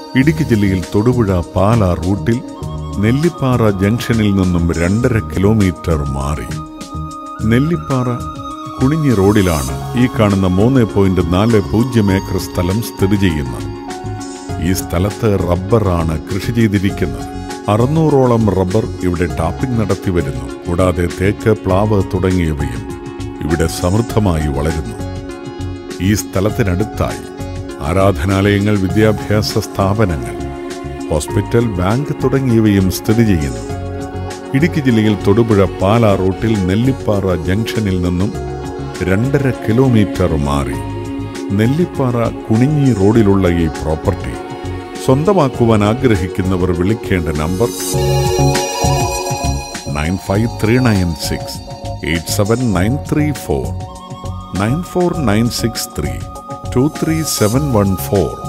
ഇടുക്കി ജില്ലയിൽ തൊടുപുഴ പാല റൂട്ടിൽ നെല്ലിപ്പാറ ജംഗ്ഷനിൽ നിന്നും രണ്ടര കിലോമീറ്റർ മാറി നെല്ലിപ്പാറ കുണിഞ്ഞി റോഡിലാണ് ഈ കാണുന്ന മൂന്ന് പോയിന്റ് നാല് പൂജ്യം ഏക്കർ സ്ഥലം സ്ഥിതി ചെയ്യുന്നത് ഈ സ്ഥലത്ത് റബ്ബറാണ് കൃഷി ചെയ്തിരിക്കുന്നത് അറുന്നൂറോളം റബ്ബർ ഇവിടെ ടാപ്പിംഗ് നടത്തി വരുന്നു കൂടാതെ തേക്ക് പ്ലാവ് തുടങ്ങിയവയും ഇവിടെ സമൃദ്ധമായി വളരുന്നു ഈ സ്ഥലത്തിനടുത്തായി ആരാധനാലയങ്ങൾ വിദ്യാഭ്യാസ സ്ഥാപനങ്ങൾ ഹോസ്പിറ്റൽ ബാങ്ക് തുടങ്ങിയവയും സ്ഥിതി ചെയ്യുന്നു ഇടുക്കി ജില്ലയിൽ തൊടുപുഴ പാല റൂട്ടിൽ നെല്ലിപ്പാറ ജംഗ്ഷനിൽ നിന്നും രണ്ടര കിലോമീറ്റർ മാറി നെല്ലിപ്പാറ കുണിഞ്ഞി റോഡിലുള്ള ഈ പ്രോപ്പർട്ടി സ്വന്തമാക്കുവാൻ ആഗ്രഹിക്കുന്നവർ വിളിക്കേണ്ട number nine five three nine six eight seven nine three four nine four nine six three two three seven one four